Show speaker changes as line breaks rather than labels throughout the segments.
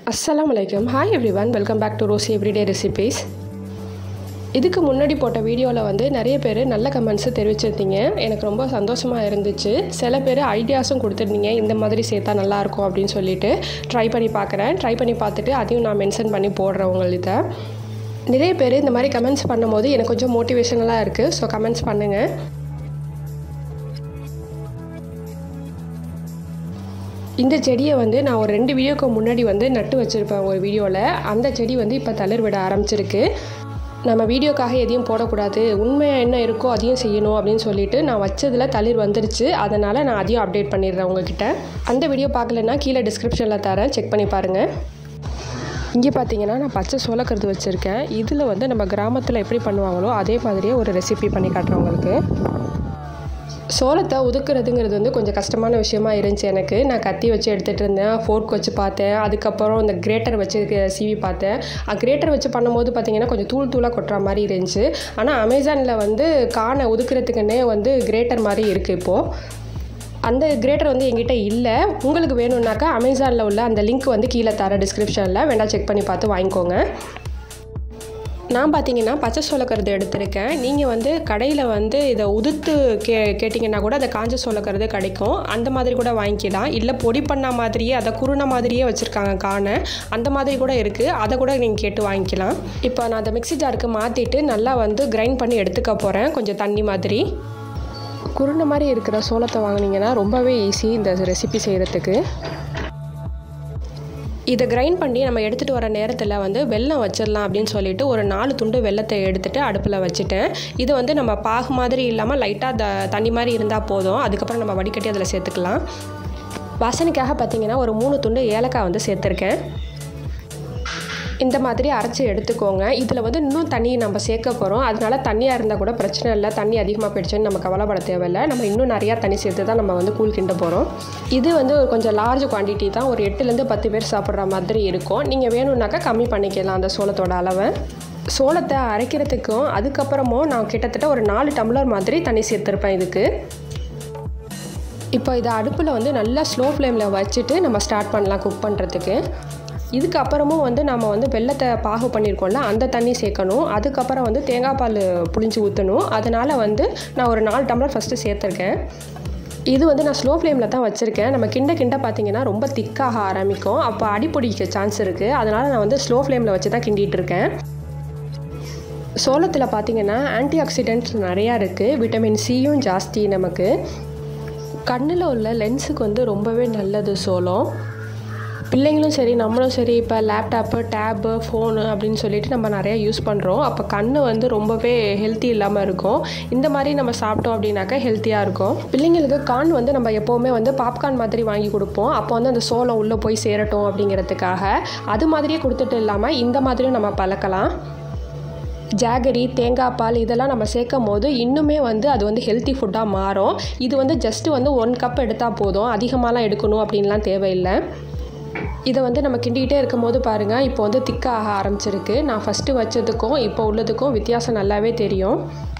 அஸ்ஸலாமு அலைக்கும் hi everyone welcome back to Rosy everyday recipes இதுக்கு முன்னாடி போட்ட வீடியோவில் வந்து நிறைய பேர் நல்ல கமெண்ட்ஸு தெரிவிச்சிருந்தீங்க எனக்கு ரொம்ப சந்தோஷமாக இருந்துச்சு சில பேர் ஐடியாஸும் கொடுத்துருந்தீங்க இந்த மாதிரி சேர்த்தா நல்லாயிருக்கும் அப்படின்னு சொல்லிட்டு ட்ரை பண்ணி பார்க்குறேன் ட்ரை பண்ணி பார்த்துட்டு அதையும் நான் மென்ஷன் பண்ணி போடுறேன் உங்கள்கிட்ட நிறைய பேர் இந்த மாதிரி கமெண்ட்ஸ் பண்ணும்போது எனக்கு கொஞ்சம் மோட்டிவேஷனலாக இருக்குது ஸோ கமெண்ட்ஸ் பண்ணுங்கள் இந்த செடியை வந்து நான் ஒரு ரெண்டு வீடியோக்கு முன்னாடி வந்து நட்டு வச்சுருப்பேன் ஒரு வீடியோவில் அந்த செடி வந்து இப்போ தளிர் விட ஆரம்பிச்சிருக்கு நம்ம வீடியோக்காக எதையும் போடக்கூடாது உண்மையாக என்ன இருக்கோ அதையும் செய்யணும் அப்படின்னு சொல்லிட்டு நான் வச்சதில் தளிர் வந்துருச்சு அதனால் நான் அதையும் அப்டேட் பண்ணிடுறேன் உங்ககிட்ட அந்த வீடியோ பார்க்கலன்னா கீழே டிஸ்கிரிப்ஷனில் தரேன் செக் பண்ணி பாருங்கள் இங்கே பார்த்தீங்கன்னா நான் பச்சை சோளக்கருது வச்சுருக்கேன் இதில் வந்து நம்ம கிராமத்தில் எப்படி பண்ணுவாங்களோ அதே மாதிரியே ஒரு ரெசிபி பண்ணி காட்டுறேன் உங்களுக்கு சோளத்தை உதுக்குறதுங்கிறது வந்து கொஞ்சம் கஷ்டமான விஷயமா இருந்துச்சு எனக்கு நான் கத்தி வச்சு எடுத்துகிட்டு இருந்தேன் ஃபோர்க் வச்சு பார்த்தேன் அதுக்கப்புறம் இந்த கிரேட்டர் வச்சு சீவி பார்த்தேன் கிரேட்டர் வச்சு பண்ணும்போது பார்த்தீங்கன்னா கொஞ்சம் தூள் தூளாக கொட்டுற மாதிரி இருந்துச்சு ஆனால் அமேசானில் வந்து காணை உதுக்குறதுக்குன்னே வந்து கிரேட்டர் மாதிரி இருக்குது இப்போது அந்த கிரேட்டர் வந்து எங்கிட்ட இல்லை உங்களுக்கு வேணும்னாக்கா அமேசானில் உள்ள அந்த லிங்க் வந்து கீழே தர டிஸ்கிரிப்ஷனில் வேண்டாம் செக் பண்ணி பார்த்து வாங்கிக்கோங்க நான் பார்த்தீங்கன்னா பச்சை சோளக்கருது எடுத்திருக்கேன் நீங்கள் வந்து கடையில் வந்து இதை உதுத்து கே கேட்டிங்கன்னா கூட அதை காஞ்ச சோளக்கருது கிடைக்கும் அந்த மாதிரி கூட வாங்கிக்கலாம் இல்லை பொடி பண்ண மாதிரியே அதை குருணை மாதிரியே வச்சுருக்காங்க காணை அந்த மாதிரி கூட இருக்குது அதை கூட நீங்கள் கேட்டு வாங்கிக்கலாம் இப்போ நான் அதை மிக்ஸி ஜாருக்கு மாற்றிட்டு நல்லா வந்து கிரைண்ட் பண்ணி எடுத்துக்க போகிறேன் கொஞ்சம் தண்ணி மாதிரி குருணை மாதிரி இருக்கிற சோளத்தை வாங்கினீங்கன்னா ரொம்பவே ஈஸி இந்த ரெசிபி செய்கிறதுக்கு இதை கிரைண்ட் பண்ணி நம்ம எடுத்துகிட்டு வர நேரத்தில் வந்து வெல்லம் வச்சிடலாம் அப்படின்னு சொல்லிட்டு ஒரு நாலு துண்டு வெள்ளத்தை எடுத்துகிட்டு அடுப்பில் வச்சுட்டேன் இது வந்து நம்ம பாகு மாதிரி இல்லாமல் லைட்டாக த தண்ணி மாதிரி இருந்தால் போதும் அதுக்கப்புறம் நம்ம வடிகட்டி அதில் சேர்த்துக்கலாம் வாசனைக்காக பார்த்தீங்கன்னா ஒரு மூணு துண்டு ஏலக்காய் வந்து சேர்த்துருக்கேன் இந்த மாதிரி அரைச்சி எடுத்துக்கோங்க இதில் வந்து இன்னும் தண்ணி நம்ம சேர்க்க போகிறோம் அதனால தண்ணியாக இருந்தால் கூட பிரச்சனை இல்லை தண்ணி அதிகமாக போயிடுச்சுன்னு நம்ம கவலைப்பட தேவையில்லை நம்ம இன்னும் நிறையா தண்ணி சேர்த்து தான் நம்ம வந்து கூழ் கிண்ட போகிறோம் இது வந்து ஒரு கொஞ்சம் லார்ஜ் குவான்டிட்டி தான் ஒரு எட்டுலேருந்து பத்து பேர் சாப்பிட்ற மாதிரி இருக்கும் நீங்கள் வேணும்னாக்கா கம்மி பண்ணிக்கலாம் அந்த சோளத்தோட அளவை சோளத்தை அரைக்கிறதுக்கும் அதுக்கப்புறமும் நான் கிட்டத்தட்ட ஒரு நாலு டம்ளர் மாதிரி தண்ணி சேர்த்துருப்பேன் இதுக்கு இப்போ இதை அடுப்பில் வந்து நல்லா ஸ்லோ ஃப்ளேமில் வச்சுட்டு நம்ம ஸ்டார்ட் பண்ணலாம் குக் பண்ணுறதுக்கு இதுக்கு அப்புறமும் வந்து நம்ம வந்து வெள்ளத்தை பாகு பண்ணியிருக்கோம்ல அந்த தண்ணி சேர்க்கணும் அதுக்கப்புறம் வந்து தேங்காய் பால் புளிஞ்சு ஊற்றணும் அதனால் வந்து நான் ஒரு நாலு டம்ளர் ஃபஸ்ட்டு சேர்த்துருக்கேன் இது வந்து நான் ஸ்லோ ஃப்ளேமில் தான் வச்சுருக்கேன் நம்ம கிண்ட கிண்ட பார்த்தீங்கன்னா ரொம்ப திக்காக ஆரம்பிக்கும் அப்போ அடிப்பிடிக்க சான்ஸ் இருக்குது அதனால் நான் வந்து ஸ்லோ ஃப்ளேமில் வச்சு தான் கிண்டிகிட்டு இருக்கேன் சோளத்தில் பார்த்தீங்கன்னா ஆன்டி ஆக்சிடென்ட்ஸ் நிறையா இருக்குது விட்டமின் சியும் ஜாஸ்தி நமக்கு கண்ணில் உள்ள லென்ஸுக்கு வந்து ரொம்பவே நல்லது சோளம் பிள்ளைங்களும் சரி நம்மளும் சரி இப்போ லேப்டாப்பு டேப்பு ஃபோனு அப்படின்னு சொல்லிட்டு நம்ம நிறையா யூஸ் பண்ணுறோம் அப்போ கண் வந்து ரொம்பவே ஹெல்த்தி இல்லாமல் இருக்கும் இந்த மாதிரி நம்ம சாப்பிட்டோம் அப்படின்னாக்கா ஹெல்த்தியாக இருக்கும் பிள்ளைங்களுக்கு கான் வந்து நம்ம எப்போவுமே வந்து பாப்கார்ன் மாதிரி வாங்கி கொடுப்போம் அப்போ வந்து அந்த சோளம் உள்ளே போய் சேரட்டும் அப்படிங்கிறதுக்காக அது மாதிரியே கொடுத்துட்டு இல்லாமல் இந்த மாதிரியும் நம்ம பழக்கலாம் ஜாகரி தேங்காய் பால் இதெல்லாம் நம்ம சேர்க்கும் போது இன்னுமே வந்து அது வந்து ஹெல்த்தி ஃபுட்டாக மாறும் இது வந்து ஜஸ்ட்டு வந்து ஒன் கப் எடுத்தால் போதும் அதிகமாகலாம் எடுக்கணும் அப்படின்லாம் தேவையில்லை இதை வந்து நம்ம கிண்டிக்கிட்டே இருக்கும் போது பாருங்கள் இப்போ வந்து திக்காக ஆரம்பிச்சிருக்கு நான் ஃபஸ்ட்டு வச்சதுக்கும் இப்போ உள்ளதுக்கும் வித்தியாசம் நல்லாவே தெரியும்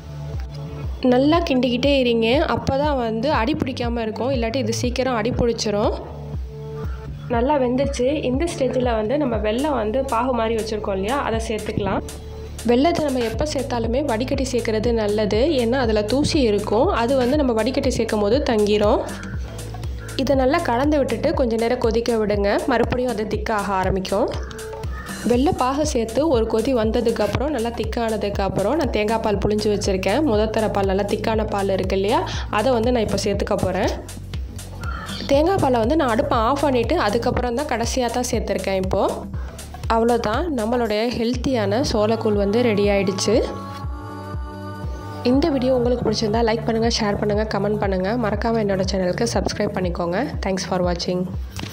நல்லா கிண்டிக்கிட்டே இருங்க அப்போ தான் வந்து அடி பிடிக்காமல் இருக்கும் இல்லாட்டி இது சீக்கிரம் அடி பிடிச்சிரும் நல்லா வெந்துச்சு இந்த ஸ்டேஜில் வந்து நம்ம வெள்ளம் வந்து பாகு மாதிரி வச்சுருக்கோம் இல்லையா அதை சேர்த்துக்கலாம் வெள்ளத்தை நம்ம எப்போ சேர்த்தாலுமே வடிகட்டி சேர்க்குறது நல்லது ஏன்னா அதில் தூசி இருக்கும் அது வந்து நம்ம வடிகட்டி சேர்க்கும் போது தங்கிரும் இதை நல்லா கலந்து விட்டுட்டு கொஞ்சம் நேரம் கொதிக்க விடுங்க மறுபடியும் அது திக்காக ஆரம்பிக்கும் வெள்ளை பாகு சேர்த்து ஒரு கொதி வந்ததுக்கப்புறம் நல்லா திக்கானதுக்கப்புறம் நான் தேங்காய் பால் புளிஞ்சு வச்சுருக்கேன் முதத்தர பால் நல்லா திக்கான பால் இருக்கு இல்லையா அதை வந்து நான் இப்போ சேர்த்துக்க போகிறேன் தேங்காய் பாலை வந்து நான் அடுப்பை ஆஃப் பண்ணிவிட்டு அதுக்கப்புறம் தான் கடைசியாக தான் சேர்த்துருக்கேன் இப்போது அவ்வளோதான் நம்மளுடைய ஹெல்த்தியான சோளக்கூழ் வந்து ரெடி ஆயிடுச்சு இந்த வீடியோ உங்களுக்கு பிடிச்சிருந்தா லைக் பண்ணுங்கள் ஷேர் பண்ணுங்கள் கமெண்ட் பண்ணுங்கள் மறக்காமல் என்னோடய சேனலுக்கு சப்ஸ்கிரைப் பண்ணிக்கோங்க தேங்க்ஸ் ஃபார் வாட்சிங்